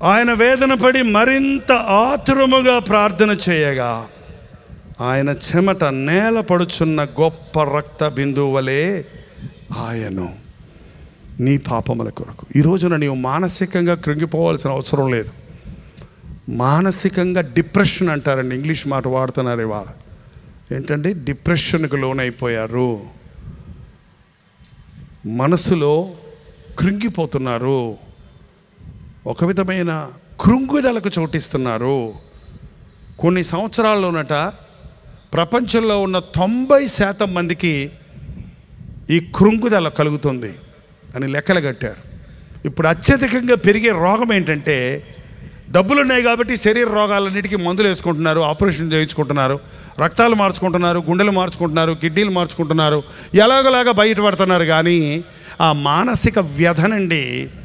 ఆయన వేదన పడి మరింత ఆతురముగా ప్రార్థన చేయగా ఆయన చెమట నేల పడుచున్న గొప్ప రక్త బిందువు వలె ఆయను నీ పాపముల కొరకు ఈ రోజున నీవు మానసికంగా కృంగిపోవాల్సిన అవసరం లేదు మానసికంగా డిప్రెషన్ అంటారండి ఇంగ్లీష్ మాట వాడుతున్నారు ఇవాళ ఏంటంటే డిప్రెషన్కు లోనైపోయారు మనసులో కృంగిపోతున్నారు ఒక విధమైన కృంగుదలకు చోటిస్తున్నారు కొన్ని సంవత్సరాల్లోనట ప్రపంచంలో ఉన్న తొంభై శాతం మందికి ఈ కృంగుదల కలుగుతుంది అని లెక్కలు కట్టారు ఇప్పుడు అత్యధికంగా పెరిగే రోగం ఏంటంటే డబ్బులు ఉన్నాయి కాబట్టి శరీర రోగాలన్నిటికీ మందులు వేసుకుంటున్నారు ఆపరేషన్ చేయించుకుంటున్నారు రక్తాలు మార్చుకుంటున్నారు గుండెలు మార్చుకుంటున్నారు కిడ్నీలు మార్చుకుంటున్నారు ఎలాగోలాగా బయటపడుతున్నారు కానీ ఆ మానసిక వ్యధ నుండి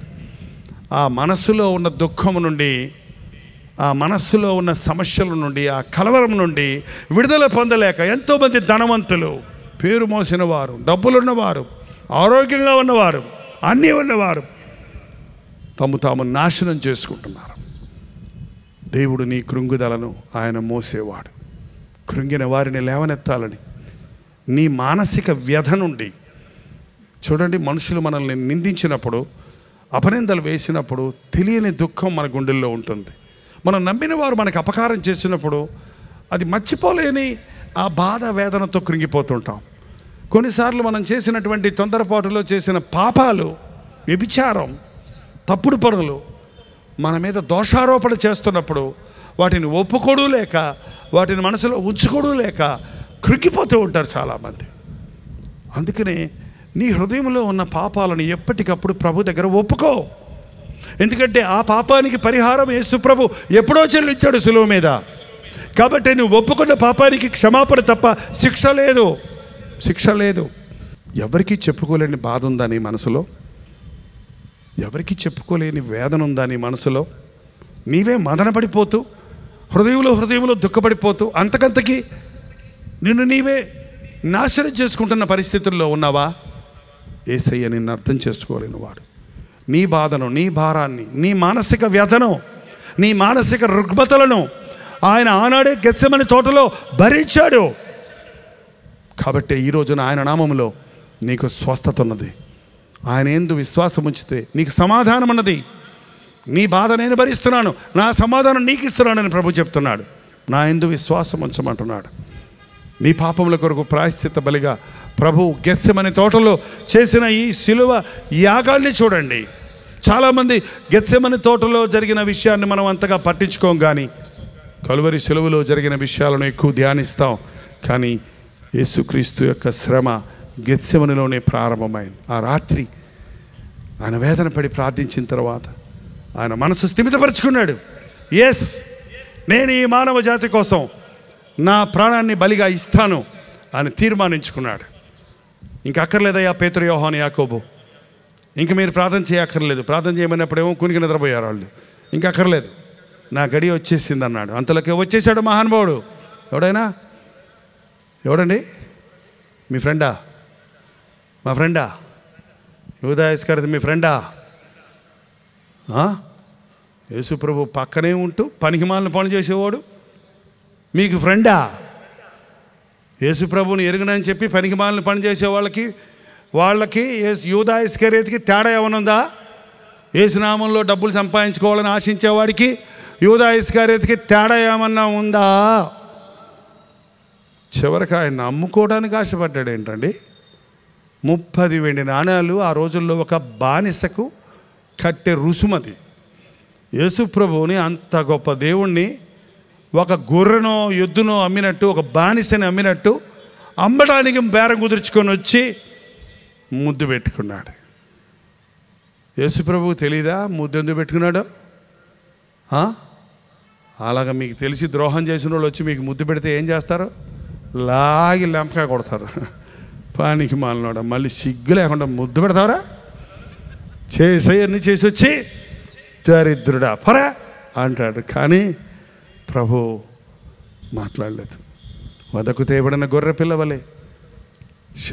ఆ మనస్సులో ఉన్న దుఃఖము నుండి ఆ మనస్సులో ఉన్న సమస్యల నుండి ఆ కలవరం నుండి విడుదల పొందలేక ఎంతోమంది ధనవంతులు పేరు మోసిన వారు డబ్బులున్నవారు ఆరోగ్యంగా ఉన్నవారు అన్నీ ఉన్నవారు తమ తాము నాశనం చేసుకుంటున్నారు దేవుడు నీ కృంగుదలను ఆయన మోసేవాడు కృంగిన వారిని లేవనెత్తాలని నీ మానసిక వ్యధ నుండి చూడండి మనుషులు మనల్ని నిందించినప్పుడు అపనిందలు వేసినప్పుడు తెలియని దుఃఖం మన గుండెల్లో ఉంటుంది మనం నమ్మిన వారు మనకు అపకారం చేసినప్పుడు అది మర్చిపోలేని ఆ బాధ వేదనతో కృంగిపోతుంటాం కొన్నిసార్లు మనం చేసినటువంటి తొందరపాటులో చేసిన పాపాలు వ్యభిచారం తప్పుడు పనులు మన మీద దోషారోపణ చేస్తున్నప్పుడు వాటిని ఒప్పుకోడు లేక వాటిని మనసులో ఉంచుకోడు లేక కృంగిపోతూ ఉంటారు చాలామంది అందుకనే నీ హృదయంలో ఉన్న పాపాలను ఎప్పటికప్పుడు ప్రభు దగ్గర ఒప్పుకో ఎందుకంటే ఆ పాపానికి పరిహారం యేసు ప్రభు ఎప్పుడో చెల్లించాడు సులువు మీద కాబట్టి నువ్వు ఒప్పుకున్న పాపానికి క్షమాపణ తప్ప శిక్ష లేదు శిక్ష లేదు ఎవరికి చెప్పుకోలేని బాధ ఉందా నీ మనసులో ఎవరికి చెప్పుకోలేని వేదన ఉందా నీ మనసులో నీవే మదనపడిపోతూ హృదయంలో హృదయంలో దుఃఖపడిపోతూ అంతకంతకి నిన్ను నీవే నాశనం చేసుకుంటున్న పరిస్థితుల్లో ఉన్నావా ఏసయ్య నిన్ను అర్థం చేసుకోలేని వాడు నీ బాధను నీ భారాన్ని నీ మానసిక వ్యధను నీ మానసిక రుగ్మతలను ఆయన ఆనాడే గెచ్చమని తోటలో భరించాడు కాబట్టి ఈ రోజున ఆయన నామములో నీకు స్వస్థత ఉన్నది ఆయన ఎందు విశ్వాసం ఉంచితే నీకు సమాధానం ఉన్నది నీ బాధ నేను భరిస్తున్నాను నా సమాధానం నీకు ఇస్తున్నానని ప్రభు చెప్తున్నాడు నా ఎందు విశ్వాసం ఉంచమంటున్నాడు నీ పాపముల కొరకు ప్రాయశ్చిత్త బలిగా ప్రభు గెత్సెమని తోటలో చేసిన ఈ శిలువ యాగాల్ని చూడండి చాలామంది గెత్సెమని తోటలో జరిగిన విషయాన్ని మనం అంతగా పట్టించుకోం కానీ కలువరి సెలవులో జరిగిన విషయాలను ఎక్కువ ధ్యానిస్తాం కానీ యేసుక్రీస్తు యొక్క శ్రమ గెత్సెమనిలోనే ప్రారంభమైంది ఆ రాత్రి ఆయన వేదన పడి ప్రార్థించిన తర్వాత ఆయన మనసు స్థిమితపరుచుకున్నాడు ఎస్ నేను ఈ మానవ జాతి కోసం నా ప్రాణాన్ని బలిగా ఇస్తాను అని తీర్మానించుకున్నాడు ఇంక అక్కర్లేదయ్యా పేతురు యోహాను యాకోబు ఇంక మీరు ప్రార్థన చేయక్కర్లేదు ప్రార్థన చేయమన్నప్పుడేమో కునికి నిద్రపోయారు వాళ్ళు ఇంక అక్కర్లేదు నా గడి వచ్చేసింది అన్నాడు అంతలోకి వచ్చేసాడు మహానుభావుడు ఎవడైనా ఎవడండి మీ ఫ్రెండా మా ఫ్రెండా యువదాయస్ గారిది మీ ఫ్రెండా ఆ? యేసుప్రభు పక్కనే ఉంటూ పనికిమాలిన పని చేసేవాడు మీకు ఫ్రెండా యేసుప్రభుని ఎరుగునని చెప్పి పనికిమాలిన పని చేసే వాళ్ళకి వాళ్ళకి యూదా ఇస్కరేతికి తేడా ఏమనుందా ఏసునామంలో డబ్బులు సంపాదించుకోవాలని ఆశించేవాడికి యూదా ఇస్కరేతికి తేడా ఏమన్నా ఉందా చివరికి ఆయన అమ్ముకోవడానికి ఆశపడ్డాడు ఏంటండి ముప్పది వెండి నాణ్యాలు ఆ రోజుల్లో ఒక బానిసకు కట్టే రుసుమది యేసుప్రభువుని అంత గొప్ప దేవుణ్ణి ఒక గొర్రెనో ఎద్దునో అమ్మినట్టు ఒక బానిసని అమ్మినట్టు అమ్మడానికి బేరం కుదుర్చుకొని వచ్చి ముద్దు పెట్టుకున్నాడు యేసుప్రభువు తెలీదా ముద్దు ఎందుకు పెట్టుకున్నాడు ఆ? అలాగ మీకు తెలిసి ద్రోహం చేసిన వాళ్ళు వచ్చి మీకు ముద్దు పెడితే ఏం చేస్తారు లాగి లెంపకాయ కొడతారు పానికి మాలనోడ మళ్ళీ సిగ్గు లేకుండా ముద్దు పెడతారా చేసేయన్ని చేసి వచ్చి దరిద్రుడా పరా అంటాడు కానీ ప్రభు మాట్లాడలేదు వదకు తేబడిన గొర్రె పిల్లవలే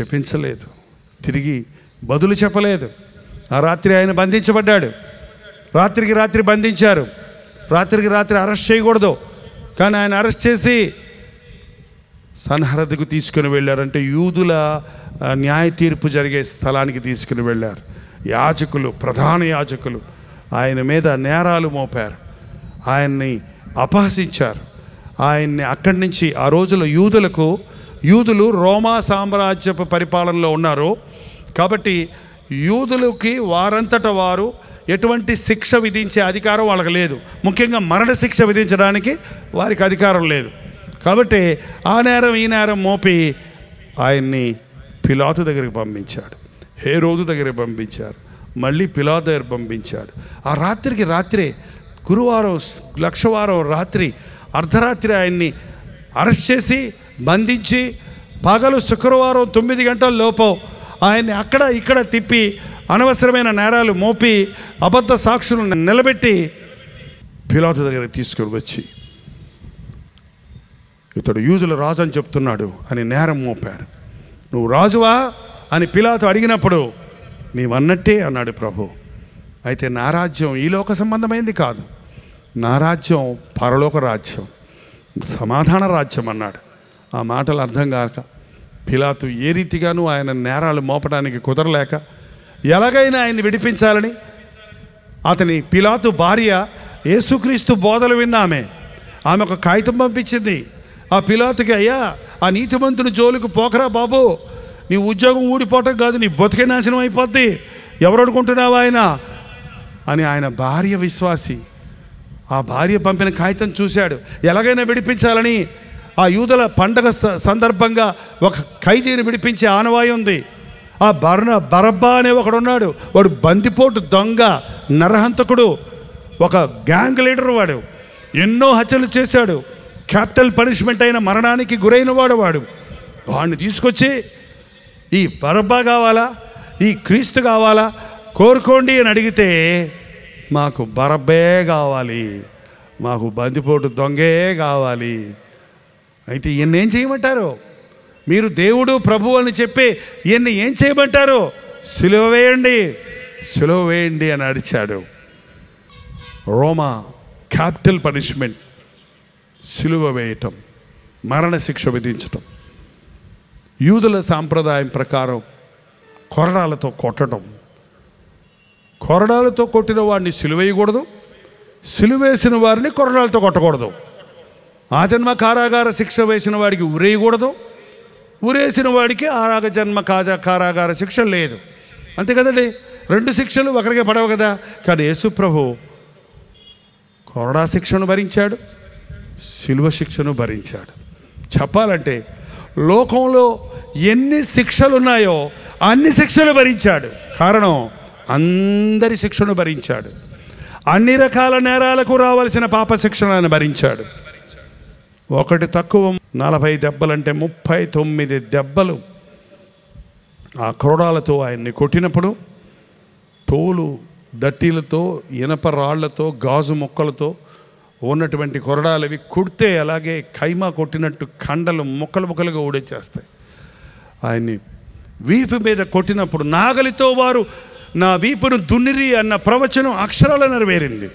శపించలేదు తిరిగి బదులు చెప్పలేదు ఆ రాత్రి ఆయన బంధించబడ్డాడు రాత్రికి రాత్రి బంధించారు రాత్రికి రాత్రి అరెస్ట్ చేయకూడదు కానీ ఆయన అరెస్ట్ చేసి సన్హరదకు తీసుకుని వెళ్ళారంటే యూదుల ఆ, న్యాయ తీర్పు జరిగే స్థలానికి తీసుకుని వెళ్ళారు యాజకులు ప్రధాన యాజకులు ఆయన మీద నేరాలు మోపారు ఆయన్ని అపహసించారు ఆయన్ని అక్కడి నుంచి ఆ రోజుల యూదులకు యూదులు రోమా సామ్రాజ్యపు పరిపాలనలో ఉన్నారు కాబట్టి యూదులకి వారంతట వారు ఎటువంటి శిక్ష విధించే అధికారం వాళ్ళకి లేదు ముఖ్యంగా మరణ శిక్ష విధించడానికి వారికి అధికారం లేదు కాబట్టి ఆ నేరం ఈ నేరం మోపి ఆయన్ని పిలాతు దగ్గరికి పంపించాడు హే రోజు దగ్గరికి పంపించారు మళ్ళీ పిలాతు దగ్గర పంపించాడు ఆ రాత్రికి రాత్రే గురువారం లక్షవారం రాత్రి అర్ధరాత్రి ఆయన్ని అరెస్ట్ చేసి బంధించి పగలు శుక్రవారం తొమ్మిది గంటల లోపు ఆయన్ని అక్కడ ఇక్కడ తిప్పి అనవసరమైన నేరాలు మోపి అబద్ధ సాక్షులను నిలబెట్టి పిలాతు దగ్గరికి తీసుకుని వచ్చి ఇతడు యూదుల రాజు అని చెప్తున్నాడు అని నేరం మోపారు నువ్వు రాజువా అని పిలాతు అడిగినప్పుడు నీవన్నట్టే అన్నాడు ప్రభు అయితే నా రాజ్యం ఈ లోక సంబంధమైంది కాదు నా రాజ్యం పరలోక రాజ్యం సమాధాన రాజ్యం అన్నాడు ఆ మాటలు అర్థం కాక పిలాతు ఏ రీతిగానూ ఆయన నేరాలు మోపడానికి కుదరలేక ఎలాగైనా ఆయన్ని విడిపించాలని అతని పిలాతు భార్య యేసుక్రీస్తు బోధలు విన్నామే ఆమె ఒక కాగితం పంపించింది ఆ పిలాతుకి అయ్యా ఆ నీతిమంతుని జోలికి పోకరా బాబు నీ ఉద్యోగం ఊడిపోవటం కాదు నీ బతికే నాశనం అయిపోద్ది ఎవరు అనుకుంటున్నావు ఆయన అని ఆయన భార్య విశ్వాసి ఆ భార్య పంపిన కాగితం చూశాడు ఎలాగైనా విడిపించాలని ఆ యూదుల పండగ స- సందర్భంగా ఒక ఖైదీని విడిపించే ఆనవాయి ఉంది ఆ బర్ణ బరబ్బా అనే ఒకడు ఉన్నాడు వాడు బందిపోటు దొంగ నరహంతకుడు ఒక గ్యాంగ్ లీడర్ వాడు ఎన్నో హత్యలు చేశాడు క్యాపిటల్ పనిష్మెంట్ అయిన మరణానికి గురైన వాడు వాడు వాడిని తీసుకొచ్చి ఈ బరబ్బా కావాలా ఈ క్రీస్తు కావాలా కోరుకోండి అని అడిగితే మాకు బరబ్బే కావాలి మాకు బందిపోటు దొంగే కావాలి అయితే ఈయన్ని ఏం చేయమంటారు మీరు దేవుడు ప్రభు అని చెప్పి ఈయన్ని ఏం చేయమంటారు సిలువ వేయండి సిలువ వేయండి అని అడిచాడు రోమా క్యాపిటల్ పనిష్మెంట్ సిలువ వేయటం మరణ శిక్ష విధించటం యూదుల సాంప్రదాయం ప్రకారం కొరడాలతో కొట్టడం కొరడాలతో కొట్టిన వాడిని సిలువేయకూడదు సిలువేసిన వారిని కొరడాలతో కొట్టకూడదు ఆ జన్మ కారాగార శిక్ష వేసిన వాడికి ఉరేయకూడదు ఉరేసిన వాడికి ఆరాగ జన్మ కాజా కారాగార శిక్ష లేదు అంతే కదండి రెండు శిక్షలు ఒకరికే పడవు కదా కానీ యేసు ప్రభు కొరడా శిక్షను భరించాడు శిలువ శిక్షను భరించాడు చెప్పాలంటే లోకంలో ఎన్ని శిక్షలు ఉన్నాయో అన్ని శిక్షలు భరించాడు కారణం అందరి శిక్షను భరించాడు అన్ని రకాల నేరాలకు రావాల్సిన పాప శిక్షను ఆయన భరించాడు ఒకటి తక్కువ నలభై దెబ్బలంటే ముప్పై తొమ్మిది దెబ్బలు ఆ క్రోడాలతో ఆయన్ని కొట్టినప్పుడు తోలు దట్టీలతో ఇనప రాళ్లతో గాజు మొక్కలతో ఉన్నటువంటి కొరడాలు అవి కుడితే అలాగే ఖైమా కొట్టినట్టు కండలు ముక్కలు ముక్కలుగా ఊడేచేస్తాయి ఆయన్ని వీపు మీద కొట్టినప్పుడు నాగలితో వారు నా వీపును దున్నిరి అన్న ప్రవచనం అక్షరాల నెరవేరింది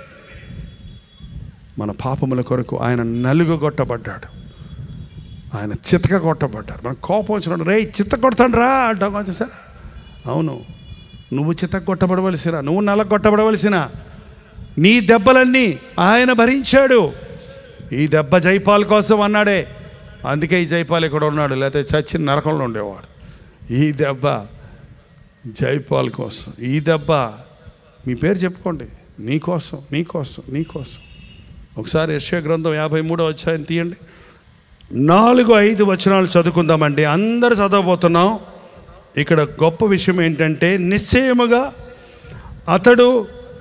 మన పాపముల కొరకు ఆయన నలుగుగొట్టబడ్డాడు ఆయన చితక కొట్టబడ్డాడు మన కోపం వచ్చినప్పుడు రే చిత్త కొడతాను రా అంటాం కొంచెం సార్ అవును నువ్వు చితక కొట్టబడవలసిన నువ్వు నలగొట్టబడవలసిన నీ దెబ్బలన్నీ ఆయన భరించాడు ఈ దెబ్బ జైపాల్ కోసం అన్నాడే అందుకే ఈ జైపాల్ ఇక్కడ ఉన్నాడు లేకపోతే చచ్చి నరకంలో ఉండేవాడు ఈ దెబ్బ జైపాల్ కోసం ఈ దెబ్బ మీ పేరు చెప్పుకోండి నీకోసం నీకోసం నీకోసం ఒకసారి యశ్వ గ్రంథం యాభై మూడో అధ్యాయం తీయండి నాలుగు ఐదు వచనాలు చదువుకుందామండి అందరు చదవబోతున్నాం ఇక్కడ గొప్ప విషయం ఏంటంటే నిశ్చయముగా అతడు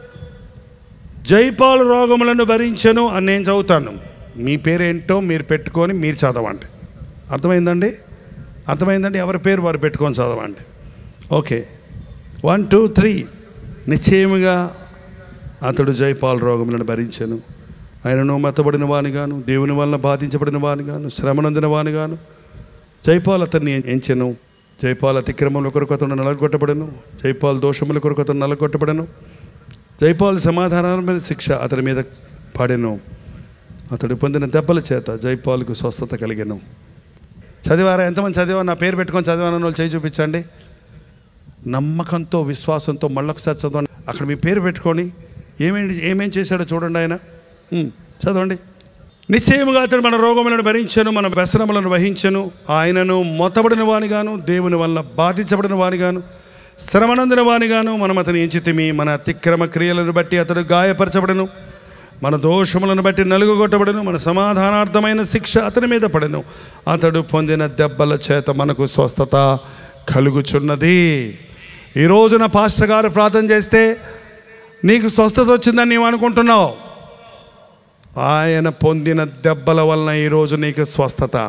జైపాల్ రోగములను భరించను అని నేను చదువుతాను మీ పేరేంటో మీరు పెట్టుకొని మీరు చదవండి అర్థమైందండి అర్థమైందండి ఎవరి పేరు వారు పెట్టుకొని చదవండి ఓకే వన్ టూ త్రీ నిశ్చయముగా అతడు జైపాల్ రోగములను భరించను ఆయనను మెత్తబడిన వానిగాను దేవుని వలన బాధించబడిన వానిగాను శ్రమనందిన వానిగాను జైపాల్ అతన్ని ఎంచెను జైపాల్ అతిక్రమముల కొరకు అతను నలగొట్టబడను జైపాల్ దోషముల కొరకు అతను నలగొట్టబడను జైపాల్ సమాధానమైన శిక్ష అతని మీద పడెను అతడు పొందిన దెబ్బల చేత జైపాల్కు స్వస్థత కలిగెను చదివారా ఎంతమంది చదివా నా పేరు పెట్టుకొని చదివానని వాళ్ళు చేయి చూపించండి నమ్మకంతో విశ్వాసంతో మళ్ళొకసారి చదవండి అక్కడ మీ పేరు పెట్టుకొని ఏమేమి ఏమేం చేశాడో చూడండి ఆయన ఉమ్, చదవండి నిశ్చయముగా అతడు మన రోగములను భరించను మన వ్యసనములను వహించను ఆయనను మొత్తబడిన వానిగాను దేవుని వల్ల బాధించబడిన వానిగాను శ్రమనందిన వానిగాను మనం అతని ఎంచితిమి మన అతిక్రమ క్రియలను బట్టి అతడు గాయపరచబడను మన దోషములను బట్టి నలుగుగొట్టబడను మన సమాధానార్థమైన శిక్ష అతని మీద పడను అతడు పొందిన దెబ్బల చేత మనకు స్వస్థత కలుగుచున్నది ఈ రోజున పాస్టర్ గారు ప్రార్థన చేస్తే నీకు స్వస్థత వచ్చిందని నీవు అనుకుంటున్నావు ఆయన పొందిన దెబ్బల వలన ఈరోజు నీకు స్వస్థత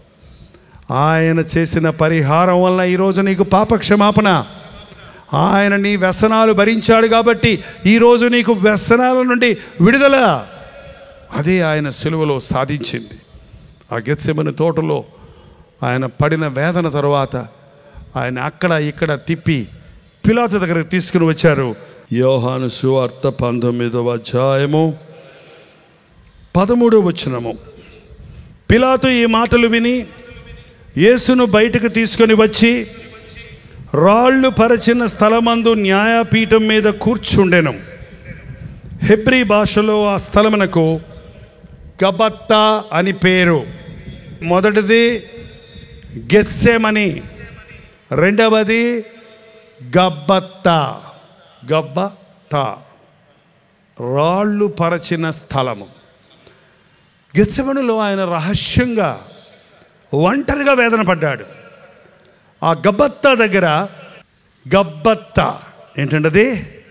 ఆయన చేసిన పరిహారం వలన ఈరోజు నీకు పాపక్షమాపణ ఆయన నీ వ్యసనాలు భరించాడు కాబట్టి ఈరోజు నీకు వ్యసనాల నుండి విడుదల అదే ఆయన సెలువలో సాధించింది ఆ గెత్సెమని తోటలో ఆయన పడిన వేదన తర్వాత ఆయన అక్కడ ఇక్కడ తిప్పి పిలాతు దగ్గరకు తీసుకుని వచ్చారు యోహాను సువార్త పంతొమ్మిదవ అధ్యాయము పదమూడవ వచనము పిలాతు ఈ మాటలు విని యేసును బయటకు తీసుకొని వచ్చి రాళ్ళు పరచిన స్థలమందు న్యాయపీఠం మీద కూర్చుండెను హెబ్రీ భాషలో ఆ స్థలమునకు గబత్తా అని పేరు మొదటిది గెత్సెమని రెండవది గబ్బత్తా గబ్బత్తా రాళ్ళు పరచిన స్థలము గెత్సెమనిలో ఆయన రహస్యంగా ఒంటరిగా వేదన పడ్డాడు ఆ గబ్బత్తా దగ్గర గబ్బత్తా ఏంటంటే అది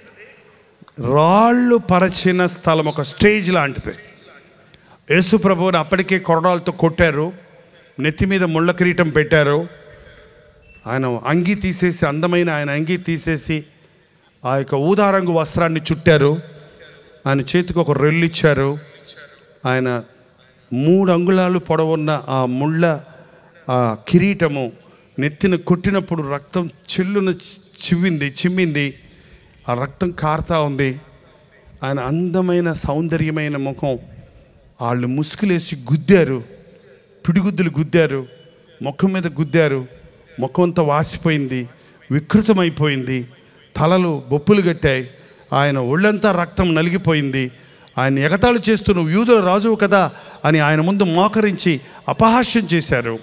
రాళ్ళు పరచిన స్థలం ఒక స్టేజ్ లాంటిది యేసు ప్రభువుని అప్పటికే కొరడాలతో కొట్టారు నెత్తి మీద ముళ్ళ కిరీటం పెట్టారు ఆయన అంగి తీసేసి అందమైన ఆయన అంగి తీసేసి ఆ యొక్క ఊదారంగు వస్త్రాన్ని చుట్టారు ఆయన చేతికి ఒక రెల్లు ఇచ్చారు ఆయన మూడు అంగుళాలు పొడవున్న ఆ ముళ్ళ ఆ కిరీటము నెత్తిన కొట్టినప్పుడు రక్తం చెల్లున చి- చివ్వింది చిమ్మింది ఆ రక్తం కారుతా ఉంది ఆయన అందమైన సౌందర్యమైన ముఖం వాళ్ళు ముసుగులేసి గుద్దారు పిడిగుద్దులు గుద్దారు ముఖం మీద గుద్దారు ముఖం అంతా వాసిపోయింది వికృతమైపోయింది తలలు బొప్పులు కట్టాయి ఆయన ఒళ్ళంతా రక్తం నలిగిపోయింది ఆయన ఎగతాళి చేస్తూ నువ్వు యూదుల రాజువు కదా అని ఆయన ముందు మోకరించి అపహాస్యం చేశారు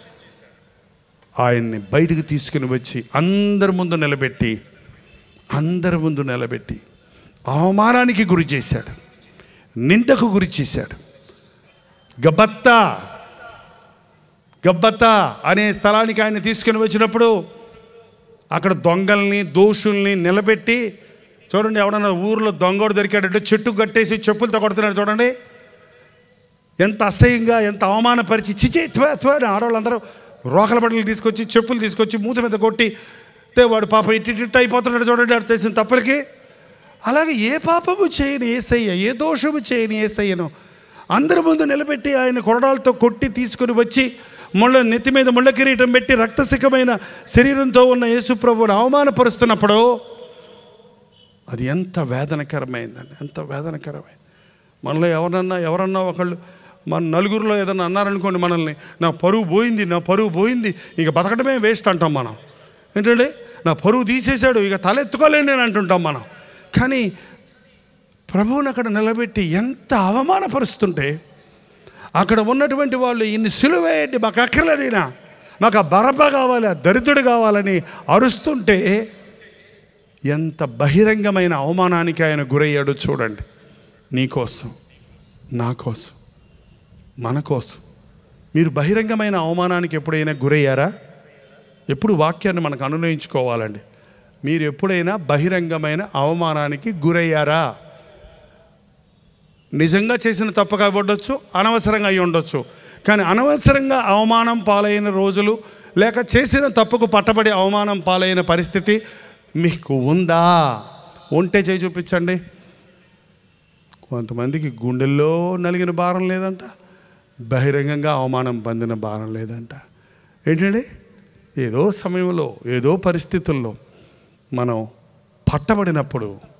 ఆయన్ని బయటికి తీసుకుని వచ్చి అందరి ముందు నిలబెట్టి అందరి ముందు నిలబెట్టి అవమానానికి గురి చేశాడు నిందకు గురి చేశాడు గబ్బత్తా గబ్బత్తా అనే స్థలానికి ఆయన తీసుకుని వచ్చినప్పుడు అక్కడ దొంగల్ని దోషుల్ని నిలబెట్టి చూడండి ఎవడన్నా ఊర్లో దొంగోడు దొరికాడంటే చెట్టు కట్టేసి చెప్పులతో కొడుతున్నాడు చూడండి ఎంత అసహ్యంగా ఎంత అవమానపరిచి చిచి త్వే త్వే అని ఆడవాళ్ళందరూ రోకల బట్టలు తీసుకొచ్చి చెప్పులు తీసుకొచ్చి మూత మీద కొట్టి తే వాడు పాప ఇట్టి ఇట్టు అయిపోతున్నాడు చూడండి ఆడు చేసిన తప్పులకి అలాగే ఏ పాపము చేయని ఏసయ్య ఏ దోషము చేయని ఏసయ్యను అందరి ముందు నిలబెట్టి ఆయన కొరడాలతో కొట్టి తీసుకుని వచ్చి ముళ్ళ నెత్తి మీద ముళ్ళ కిరీటం పెట్టి రక్తసికమైన శరీరంతో ఉన్న యేసుప్రభుని అవమానపరుస్తున్నప్పుడు అది ఎంత వేదనకరమైందండి ఎంత వేదనకరమైంది మనలో ఎవరన్నా ఎవరన్నా ఒకళ్ళు మన నలుగురిలో ఏదన్నా అన్నారనుకోండి మనల్ని నా పరువు పోయింది నా పరువు పోయింది ఇక బతకడమే వేస్ట్ అంటాం మనం ఏంటంటే నా పరువు తీసేశాడు ఇక తల ఎత్తుకోలేను నేను అంటుంటాం మనం కానీ ప్రభువుని అక్కడ నిలబెట్టి ఎంత అవమానపరుస్తుంటే అక్కడ ఉన్నటువంటి వాళ్ళు ఇన్ని సులువేయండి మాకు అక్కర్లేదైనా మాకు ఆ బరబ కావాలి ఆ దరిద్రుడు కావాలని అరుస్తుంటే ఎంత బహిరంగమైన అవమానానికి ఆయన గురయ్యాడో చూడండి నీకోసం నా కోసం మన కోసం మీరు బహిరంగమైన అవమానానికి ఎప్పుడైనా గురయ్యారా ఎప్పుడు వాక్యాన్ని మనకు అనునయించుకోవాలండి మీరు ఎప్పుడైనా బహిరంగమైన అవమానానికి గురయ్యారా నిజంగా చేసిన తప్పుగా ఉండొచ్చు అనవసరంగా అయి ఉండొచ్చు కానీ అనవసరంగా అవమానం పాలైన రోజులు లేక చేసిన తప్పుకు పట్టబడి అవమానం పాలైన పరిస్థితి మీకు ఉందా ఉంటే చేయి చూపించండి కొంతమందికి గుండెల్లో నలిగిన భారం లేదంట బహిరంగంగా అవమానం పొందిన భారం లేదంట ఏంటండి ఏదో సమయంలో ఏదో పరిస్థితుల్లో మనం పట్టబడినప్పుడు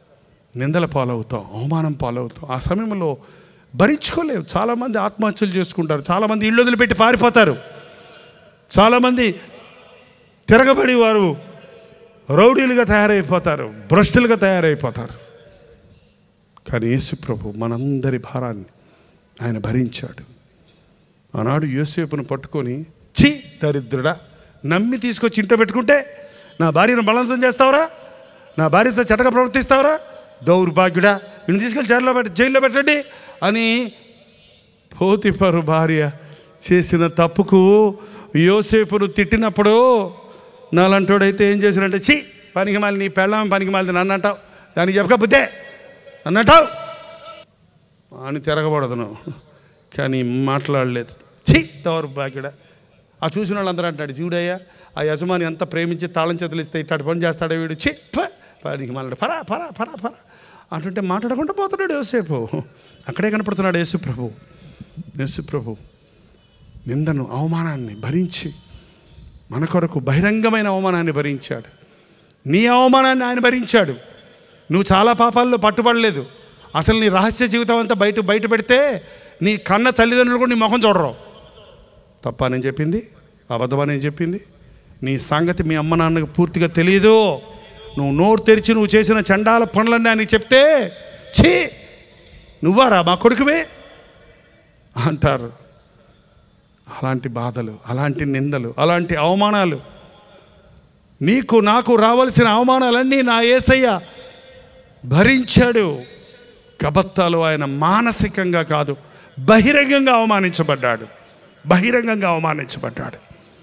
నిందల పాలవుతాం అవమానం పాలవుతాం ఆ సమయంలో భరించుకోలేవు చాలామంది ఆత్మహత్యలు చేసుకుంటారు చాలామంది ఇళ్ళు వదిలిపెట్టి పారిపోతారు చాలామంది తిరగబడి వారు రౌడీలుగా తయారైపోతారు భ్రష్టులుగా తయారైపోతారు కానీ యేసు ప్రభు మనందరి భారాన్ని ఆయన భరించాడు ఆనాడు యోసేపును పట్టుకొని ఛీ దరిద్రుడా నమ్మి తీసుకొచ్చి ఇంట్లో పెట్టుకుంటే నా భార్యను బలవంతం చేస్తావరా నా భార్యతో చెటగా ప్రవర్తిస్తావరా దౌర్భాగ్యుడా నిన్ను తీసుకెళ్ళి జైల్లో పెట్టి జైల్లో పెట్టండి అని పోతిఫరు భార్య చేసిన తప్పుకు యోసేపును తిట్టినప్పుడు నాలంటోడైతే ఏం చేశాడంటే ఛీ పనికి మాలి నీ పెళ్ళం పనికి మాలి నన్ను అంటావు దానికి చెప్పక బుద్ధే అన్నటావు అని తిరగబడదును కానీ మాట్లాడలేదు ఛీ దౌర్భాగ్యుడా ఆ చూసిన వాళ్ళందరూ అంటాడు జీవుడయ్యా ఆ యజమాని ఎంత ప్రేమించి తాళం చేతులు ఇస్తే ఇట్టాడు పని చేస్తాడు వీడు ఛీ ప పనికి మళ్ళీ పరా పరా పరా పరా అంటుంటే మాట్లాడకుండా పోతున్నాడు యేసేపు అక్కడే కనపడుతున్నాడు యేసు ప్రభు యేసు ప్రభు నిందను అవమానాన్ని భరించి మన కొరకు బహిరంగమైన అవమానాన్ని భరించాడు నీ అవమానాన్ని ఆయన భరించాడు నువ్వు చాలా పాపాల్లో పట్టుబడలేదు అసలు నీ రహస్య జీవితం అంతా బయట బయట పెడితే నీ కన్న తల్లిదండ్రులు కూడా నీ ముఖం చూడరు తప్ప నేను చెప్పింది అబద్ధమా నేను చెప్పింది నీ సంగతి మీ అమ్మ నాన్నకు పూర్తిగా తెలియదు నువ్వు నోరు తెరిచి నువ్వు చేసిన చండాల పనులన్నీ ఆయనకి చెప్తే ఛీ నువ్వారా మా కొడుకువే అంటారు అలాంటి బాధలు అలాంటి నిందలు అలాంటి అవమానాలు నీకు నాకు రావలసిన అవమానాలన్నీ నా ఏసయ్య భరించాడు కబత్తాలు ఆయన మానసికంగా కాదు బహిరంగంగా అవమానించబడ్డాడు బహిరంగంగా అవమానించబడ్డాడు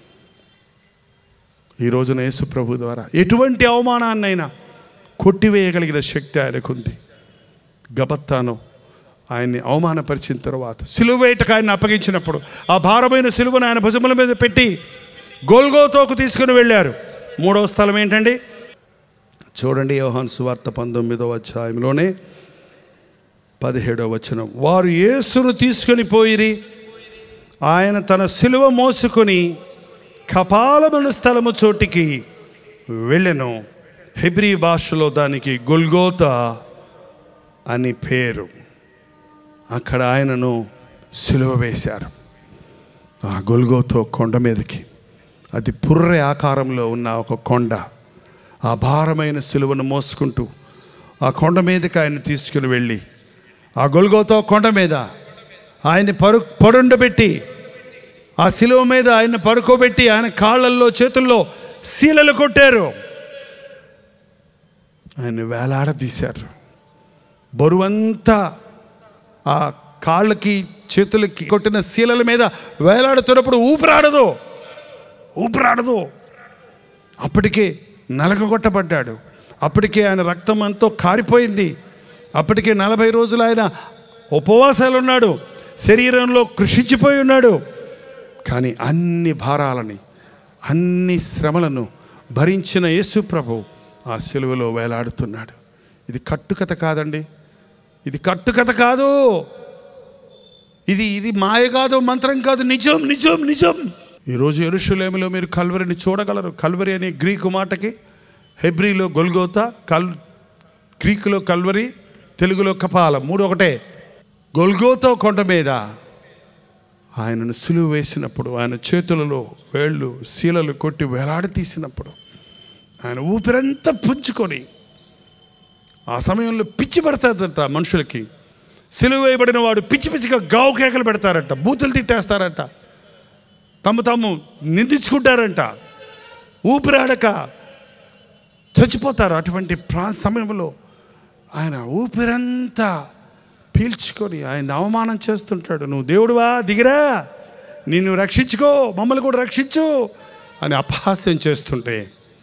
ఈ రోజున యేసు ప్రభు ద్వారా ఎటువంటి అవమానాన్నైనా కొట్టివేయగలిగిన శక్తి ఆయనకుంది గబత్తాను ఆయన్ని అవమానపరిచిన తర్వాత సిలువ వేటకు ఆయన అప్పగించినప్పుడు ఆ భారమైన సిలువను ఆయన భుజముల మీద పెట్టి గోల్గోతోకు తీసుకుని వెళ్ళారు మూడవ స్థలం ఏంటండి చూడండి యోహాన్ సువార్త పంతొమ్మిదవ అధ్యాయంలోనే పదిహేడవ వచనం వారు యేసును తీసుకొని పోయిరి ఆయన తన సిలువ మోసుకొని కపాలమున స్థలము చోటికి వెళ్ళెను హెబ్రీ భాషలో దానికి గొల్గోత అని పేరు అక్కడ ఆయనను సిలువ వేశారు ఆ గొల్గోతో కొండ మీదకి అది పుర్రె ఆకారంలో ఉన్న ఒక కొండ ఆ భారమైన సిలువను మోసుకుంటూ ఆ కొండ మీదకి ఆయన తీసుకుని వెళ్ళి ఆ గొల్గోతో కొండ మీద ఆయన్ని పరు పడుండబెట్టి ఆ శిలువ మీద ఆయన పడుకోబెట్టి ఆయన కాళ్ళల్లో చేతుల్లో శీలలు కొట్టారు ఆయన వేలాడదీశారు బరువంతా ఆ కాళ్ళకి చేతులకి కొట్టిన శీలల మీద వేలాడుతున్నప్పుడు ఊపిరాడదు ఊపిరాడదు అప్పటికే నలగగొట్టబడ్డాడు అప్పటికే ఆయన రక్తం ఎంతో కారిపోయింది అప్పటికే నలభై రోజులు ఆయన ఉపవాసాలు ఉన్నాడు శరీరంలో కృషించిపోయి ఉన్నాడు కానీ అన్ని భారాలని అన్ని శ్రమలను భరించిన యేసు ప్రభు ఆ సెలువులో వేలాడుతున్నాడు ఇది కట్టుకథ కాదండి ఇది కట్టుకథ కాదు ఇది ఇది మాయ కాదు మంత్రం కాదు నిజం నిజం నిజం ఈరోజు ఎరుషులేమిలో మీరు కల్వరిని చూడగలరు కల్వరి అనే గ్రీకు మాటకి హెబ్రీలో గొల్గోత కల్ గ్రీకులో కల్వరి తెలుగులో కపాల మూడు ఒకటే గొల్గోతో కొండ మీద ఆయనను సులువు వేసినప్పుడు ఆయన చేతులలో వేళ్ళు శీలలు కొట్టి వేలాడి తీసినప్పుడు ఆయన ఊపిరంతా పుంజుకొని ఆ సమయంలో పిచ్చి పడుతుందట మనుషులకి సిలువ వేయబడిన వాడు పిచ్చి పిచ్చిగా గావు కేకలు పెడతారట బూతులు తిట్టేస్తారట తమ తాము నిందించుకుంటారంట ఊపిరాడక చచ్చిపోతారు అటువంటి ప్రా సమయంలో ఆయన ఊపిరంతా పీల్చుకొని ఆయన అవమానం చేస్తుంటాడు నువ్వు దేవుడువా దిగిరా నిన్ను రక్షించుకో మమ్మల్ని కూడా రక్షించు అని అపహాస్యం చేస్తుంటే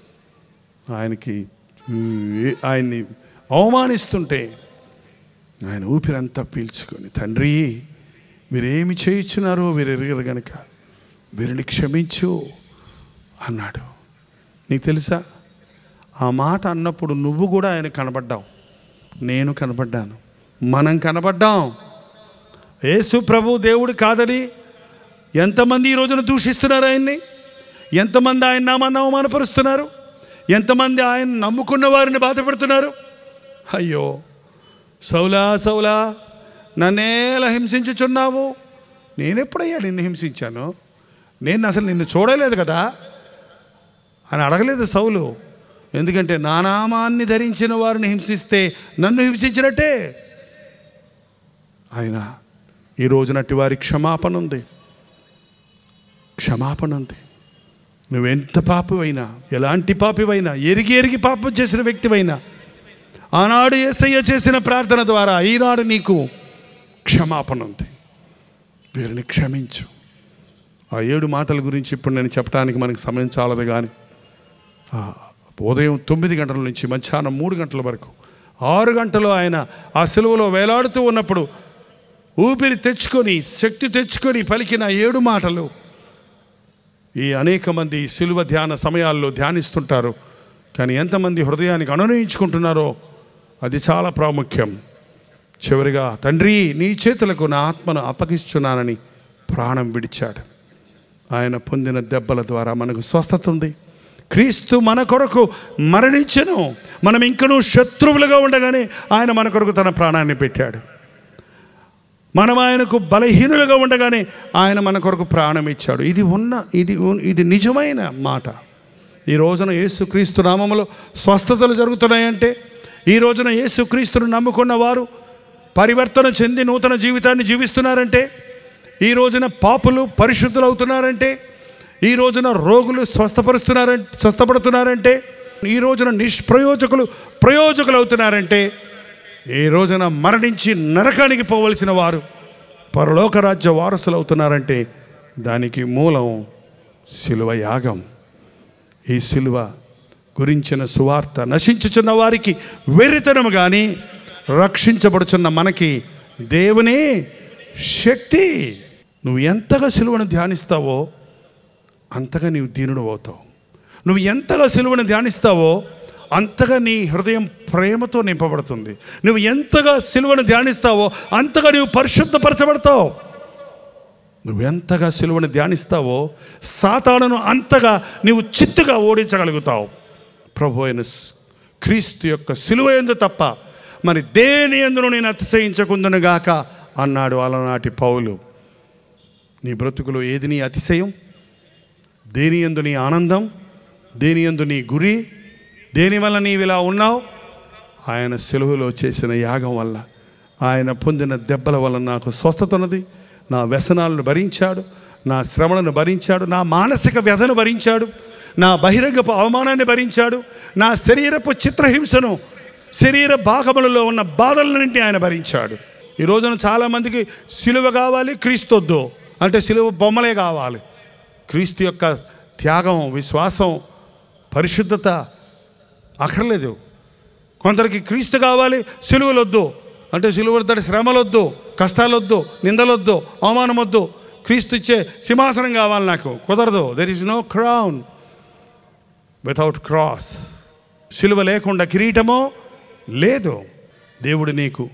ఆయనకి ఉమ్, ఆయన్ని అవమానిస్తుంటే ఆయన ఊపిరంతా పీల్చుకొని తండ్రి మీరేమి చేయించున్నారో వీరు ఎరగరు గనుక వీరిని క్షమించు అన్నాడు నీకు తెలుసా ఆ మాట అన్నప్పుడు నువ్వు కూడా ఆయన కనబడ్డావు నేను కనబడ్డాను మనం కనబడ్డాం యేసు ప్రభు దేవుడు కాదని ఎంతమంది ఈ రోజున దూషిస్తున్నారు ఆయన్ని ఎంతమంది ఆయన నామాన్ని అవమానపరుస్తున్నారు ఎంతమంది ఆయన నమ్ముకున్న వారిని బాధపెడుతున్నారు అయ్యో సౌలా సౌలా నన్నేలా హింసించుచున్నావు నేనెప్పుడయ్యా నిన్ను హింసించాను నేను అసలు నిన్ను చూడలేదు కదా అని అడగలేదు సౌలు ఎందుకంటే నా నామాన్ని ధరించిన వారిని హింసిస్తే నన్ను హింసించినట్టే ఆయన ఈ రోజునట్టి వారి క్షమాపణ ఉంది క్షమాపణ ఉంది నువ్వెంత పాపివైనా ఎలాంటి పాపివైనా ఎరిగి ఎరిగి పాపం చేసిన వ్యక్తివైనా ఆనాడు ఏసయ్య చేసిన ప్రార్థన ద్వారా ఈనాడు నీకు క్షమాపణ ఉంది వీరిని క్షమించు ఆ ఏడు మాటల గురించి ఇప్పుడు నేను చెప్పడానికి మనకి సమయం చాలదు కానీ ఆ ఉదయం తొమ్మిది గంటల నుంచి మధ్యాహ్నం మూడు గంటల వరకు ఆరు గంటలు ఆయన ఆ సెలవులో వేలాడుతూ ఉన్నప్పుడు ఊపిరి తెచ్చుకొని శక్తి తెచ్చుకొని పలికిన ఏడు మాటలు ఈ అనేక మంది సిలువ ధ్యాన సమయాల్లో ధ్యానిస్తుంటారు కానీ ఎంతమంది హృదయానికి అనునయించుకుంటున్నారో అది చాలా ప్రాముఖ్యం చివరిగా తండ్రి నీ చేతులకు నా ఆత్మను అప్పగిస్తున్నానని ప్రాణం విడిచాడు ఆయన పొందిన దెబ్బల ద్వారా మనకు స్వస్థత ఉంది క్రీస్తు మన కొరకు మరణించను మనం ఇంకనూ శత్రువులుగా ఉండగానే ఆయన మన కొరకు తన ప్రాణాన్ని పెట్టాడు మనం ఆయనకు బలహీనులుగా ఉండగానే ఆయన మన కొరకు ప్రాణం ఇచ్చాడు ఇది ఉన్న ఇది ఉన్- ఇది నిజమైన మాట ఈ రోజున యేసుక్రీస్తు నామములో స్వస్థతలు జరుగుతున్నాయంటే ఈ రోజున యేసుక్రీస్తును నమ్ముకున్న వారు పరివర్తన చెంది నూతన జీవితాన్ని జీవిస్తున్నారంటే ఈ రోజున పాపులు పరిశుద్ధులు అవుతున్నారంటే ఈ రోజున రోగులు స్వస్థపరుస్తున్నారంటే స్వస్థపడుతున్నారంటే ఈ రోజున నిష్ప్రయోజకులు ప్రయోజకులు అవుతున్నారంటే ఈ రోజున మరణించి నరకానికి పోవలసిన వారు పరలోక రాజ్య వారసులు అవుతున్నారంటే దానికి మూలం శిలువ యాగం ఈ శిలువ గురించిన సువార్త నశించుచున్న వారికి వెర్రితనము కానీ రక్షించబడుచున్న మనకి దేవుని శక్తి నువ్వు ఎంతగా సిలువను ధ్యానిస్తావో అంతగా నీవు దీనుడు అవుతావు నువ్వు ఎంతగా సిలువను ధ్యానిస్తావో అంతగా నీ హృదయం ప్రేమతో నింపబడుతుంది నువ్వు ఎంతగా సిలువను ధ్యానిస్తావో అంతగా నీవు పరిశుద్ధపరచబడతావు నువ్వు ఎంతగా సిలువను ధ్యానిస్తావో సాతానును అంతగా నీవు చిత్తుగా ఓడించగలుగుతావు ప్రభు అయిన స్- క్రీస్తు యొక్క సిలువ ఎందు తప్ప మరి దేని ఎందును నేను అతిశయించకుందును గాక అన్నాడు అలనాటి పౌలు నీ బ్రతుకులో ఏది నీ అతిశయం దేని ఎందు నీ ఆనందం దేని ఎందు నీ గురి దేని వల్ల నీవు ఇలా ఉన్నావు ఆయన సెలవులో చేసిన యాగం వల్ల ఆయన పొందిన దెబ్బల వల్ల నాకు స్వస్థత ఉన్నది నా వ్యసనాలను భరించాడు నా శ్రమలను భరించాడు నా మానసిక వ్యధను భరించాడు నా బహిరంగపు అవమానాన్ని భరించాడు నా శరీరపు చిత్రహింసను శరీర భాగములలో ఉన్న బాధలన్నింటినీ ఆయన భరించాడు ఈ రోజున చాలామందికి సిలువ కావాలి క్రీస్తొద్దు అంటే సిలువ బొమ్మలే కావాలి క్రీస్తు యొక్క త్యాగం విశ్వాసం పరిశుద్ధత అక్కర్లేదు కొందరికి క్రీస్తు కావాలి సిలువలొద్దు అంటే సిలువలతోటి శ్రమలొద్దు కష్టాలొద్దు నిందలొద్దు అవమానం వద్దు క్రీస్తు ఇచ్చే సింహాసనం కావాలి నాకు కుదరదు there is no crown without cross సిలువ లేకుండా కిరీటమో లేదు దేవుడు నీకు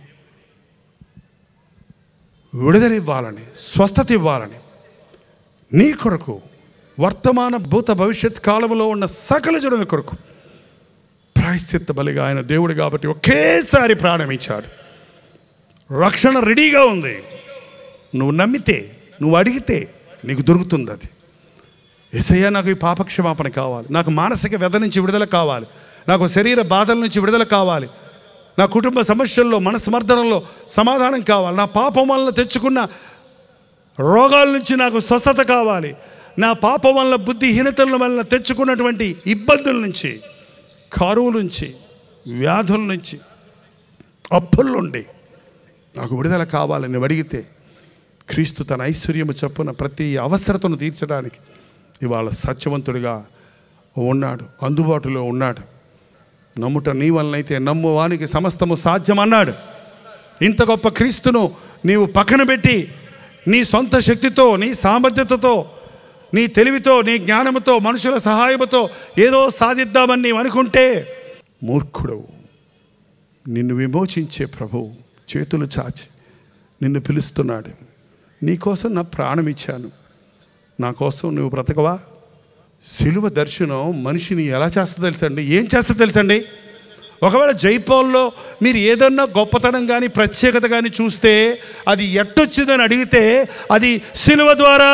విడుదల ఇవ్వాలని స్వస్థత ఇవ్వాలని నీ కొరకు వర్తమాన భూత భవిష్యత్ కాలంలో ఉన్న సకల జనుల కొరకు ప్రాయశ్చిత్త బలిగా ఆయన దేవుడు కాబట్టి ఒకేసారి ప్రాణం ఇచ్చాడు రక్షణ రెడీగా ఉంది నువ్వు నమ్మితే నువ్వు అడిగితే నీకు దొరుకుతుంది అది ఎసయ్య నాకు ఈ పాపక్షమాపణ కావాలి నాకు మానసిక వ్యధ నుంచి విడుదల కావాలి నాకు శరీర బాధల నుంచి విడుదల కావాలి నా కుటుంబ సమస్యల్లో మనస్మర్దనంలో సమాధానం కావాలి నా పాపం వలన తెచ్చుకున్న రోగాల నుంచి నాకు స్వస్థత కావాలి నా పాపం వల్ల బుద్ధిహీనతల వల్ల తెచ్చుకున్నటువంటి ఇబ్బందుల నుంచి కరువు నుంచి వ్యాధుల నుంచి అప్పుల నుండి నాకు విడుదల కావాలని అడిగితే క్రీస్తు తన ఐశ్వర్యము చొప్పున ప్రతి అవసరతను తీర్చడానికి ఇవాళ సత్యవంతుడిగా ఉన్నాడు అందుబాటులో ఉన్నాడు నమ్ముట నీ వలనైతే నమ్మువానికి సమస్తము సాధ్యం అన్నాడు ఇంత గొప్ప క్రీస్తును నీవు పక్కన పెట్టి నీ సొంత శక్తితో నీ సామర్థ్యతతో నీ తెలివితో నీ జ్ఞానముతో మనుషుల సహాయముతో ఏదో సాధిద్దామని నీవు అనుకుంటే మూర్ఖుడవు నిన్ను విమోచించే ప్రభువు చేతులు చాచి నిన్ను పిలుస్తున్నాడు నీకోసం నా ప్రాణం ఇచ్చాను నా కోసం నువ్వు బ్రతకవా సిలువ దర్శనం మనిషిని ఎలా చేస్తా తెలుసండి ఏం చేస్తా తెలుసండి ఒకవేళ జైపాల్లో మీరు ఏదన్నా గొప్పతనం కానీ ప్రత్యేకత కానీ చూస్తే అది ఎట్టొచ్చిందని అడిగితే అది సిలువ ద్వారా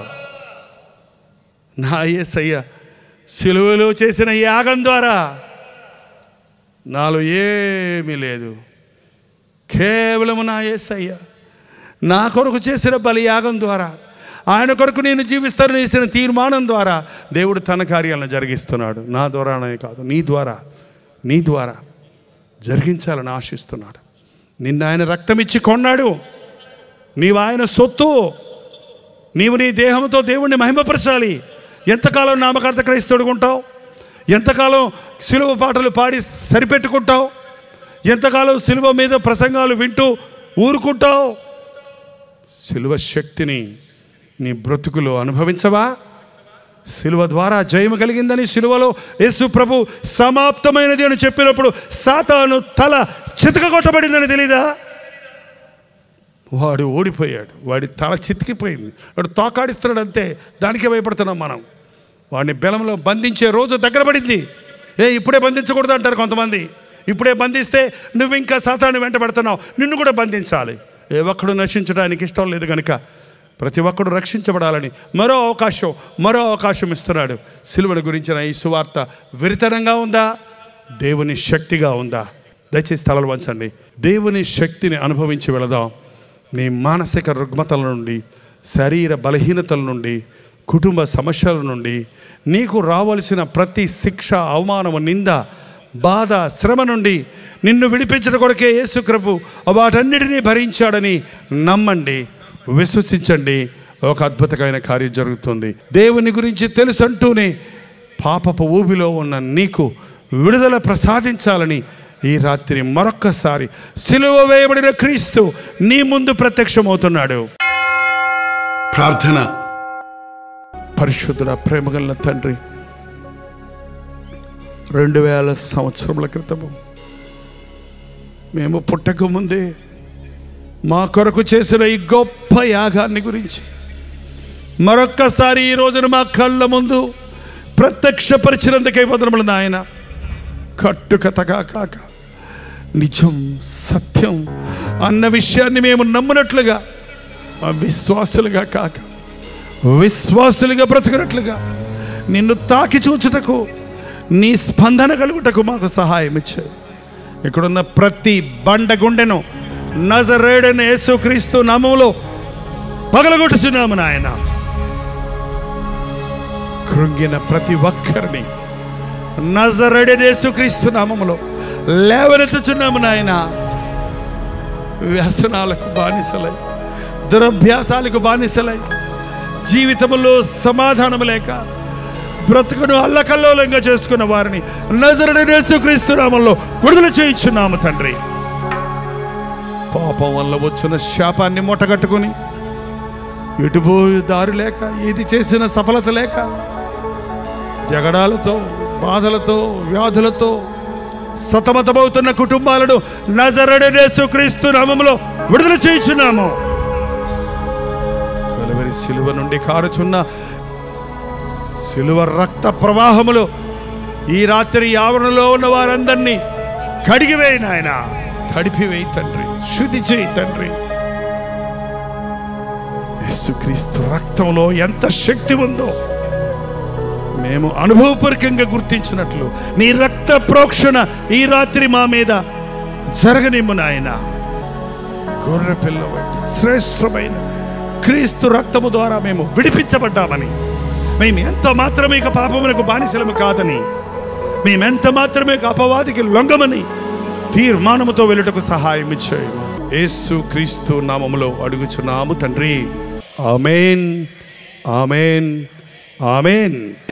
నా యేసయ్య సిలువలో చేసిన యాగం ద్వారా నాలో ఏమీ లేదు కేవలము నా యేసయ్య నా కొరకు చేసిన బలియాగం ద్వారా ఆయన కొరకు నేను జీవిస్తాను చేసిన తీర్మానం ద్వారా దేవుడు తన కార్యాలను జరిగిస్తున్నాడు నా ద్వారానే కాదు నీ ద్వారా నీ ద్వారా జరిగించాలని ఆశిస్తున్నాడు నిన్న ఆయన రక్తం ఇచ్చి కొన్నాడు నీవు ఆయన సొత్తు నీవు నీ దేహంతో దేవుణ్ణి మహిమపరచాలి ఎంతకాలం నామకార్థ క్రైస్తవుడుగా ఉంటావు ఎంతకాలం సిలువ పాటలు పాడి సరిపెట్టుకుంటావు ఎంతకాలం సిలువ మీద ప్రసంగాలు వింటూ ఊరుకుంటావు సిలువ శక్తిని నీ బ్రతుకులో అనుభవించవా సిలువ ద్వారా జయము కలిగిందని సిలువలో యేసు ప్రభు సమాప్తమైనది అని చెప్పినప్పుడు సాతాను తల చితకగొట్టబడిందని తెలీదా వాడు ఓడిపోయాడు వాడి తల చితికిపోయింది వాడు తోకాడిస్తున్నాడు అంతే దానికే భయపడుతున్నాం మనం వాడిని బెలంలో బంధించే రోజు దగ్గర పడింది ఏ ఇప్పుడే బంధించకూడదు అంటారు కొంతమంది ఇప్పుడే బంధిస్తే నువ్వు ఇంకా సాతాన్ని వెంట పెడుతున్నావు నిన్ను కూడా బంధించాలి ఏ ఒక్కడు నశించడానికి ఇష్టం లేదు కనుక ప్రతి ఒక్కడు రక్షించబడాలని మరో అవకాశం మరో అవకాశం ఇస్తున్నాడు సిలువను గురించిన ఈ సువార్త విరితనంగా ఉందా దేవుని శక్తిగా ఉందా దయచేసి తలలు వంచండి దేవుని శక్తిని అనుభవించి వెళదాం నీ మానసిక రుగ్మతల నుండి శరీర బలహీనతల నుండి కుటుంబ సమస్యల నుండి నీకు రావలసిన ప్రతి శిక్ష అవమానము నింద బాధ శ్రమ నుండి నిన్ను విడిపించడం కొరకే యేసుక్రభు వాటన్నిటినీ భరించాడని నమ్మండి విశ్వసించండి ఒక అద్భుతమైన కార్యం జరుగుతుంది దేవుని గురించి తెలుసంటూనే పాపపు ఊబిలో ఉన్న నీకు విడుదల ప్రసాదించాలని ఈ రాత్రి మరొక్కసారి సిలువ వేయబడిన క్రీస్తు నీ ముందు ప్రత్యక్షమవుతున్నాడు ప్రార్థన పరిశుద్ధుల ప్రేమగల తండ్రి రెండు వేల సంవత్సరముల క్రితము మేము పుట్టక ముందే మా కొరకు చేసిన ఈ గొప్ప యాగాన్ని గురించి మరొక్కసారి ఈ రోజున మా కళ్ళ ముందు ప్రత్యక్షపరిచినందుకై వదనములు నాయన కట్టుకథగా కాక నిజం సత్యం అన్న విషయాన్ని మేము నమ్మునట్లుగా మా విశ్వాసులుగా కాక విశ్వాసులుగా బ్రతుకున్నట్లుగా నిన్ను తాకి చూచుటకు నీ స్పందన కలుగుటకు మాకు సహాయం ఇచ్చావు ఇక్కడున్న ప్రతి బండ గుండెను నజరేడని యేసుక్రీస్తు నామములో పగలగొట్టుచున్నాము నాయన కృంగిన ప్రతి ఒక్కరిని నజరేడని యేసుక్రీస్తు నామములో లేవనెత్తుచున్నాము నాయన వ్యసనాలకు బానిసలై దురభ్యాసాలకు బానిసలై జీవితంలో సమాధానం లేక బ్రతుకును అల్లకల్లోలంగా చేసుకున్న వారిని నజరుడు యేసుక్రీస్తు నామంలో విడుదల చేయించున్నాము తండ్రి పాపం వల్ల వచ్చిన శాపాన్ని మూటగట్టుకుని ఎటుపోయే దారి లేక ఏది చేసిన సఫలత లేక జగడాలతో బాధలతో వ్యాధులతో సతమతమవుతున్న కుటుంబాలను నజరడు యేసుక్రీస్తు నామంలో విడుదల చేయించున్నాము కలువరి సిలువ నుండి కారుచున్న సిలువ రక్త ప్రవాహములు ఈ రాత్రి ఆవరణలో ఉన్న వారందరినీ కడిగివేయి నాయన తడిపివేయి తండ్రి శుద్ధి చేయి తండ్రి యేసుక్రీస్తు రక్తంలో ఎంత శక్తి ఉందో మేము అనుభవపూర్వకంగా గుర్తించినట్లు నీ రక్త ప్రోక్షణ ఈ రాత్రి మా మీద జరగనిమ్ము నాయన గొర్రె పిల్ల వంటి శ్రేష్టమైన క్రీస్తు రక్తము ద్వారా మేము విడిపించబడ్డామని మేము ఎంత మాత్రమే ఇక పాపమునకు బానిసలము కాదని మేమెంత మాత్రమే ఇక అపవాదికి లొంగమని తీర్మానముతో వెళ్ళుటకు సహాయం ఇచ్చాయి యేసు క్రీస్తు నామములో అడుగుచున్నాము తండ్రి ఆమెన్ ఆమెన్ ఆమెన్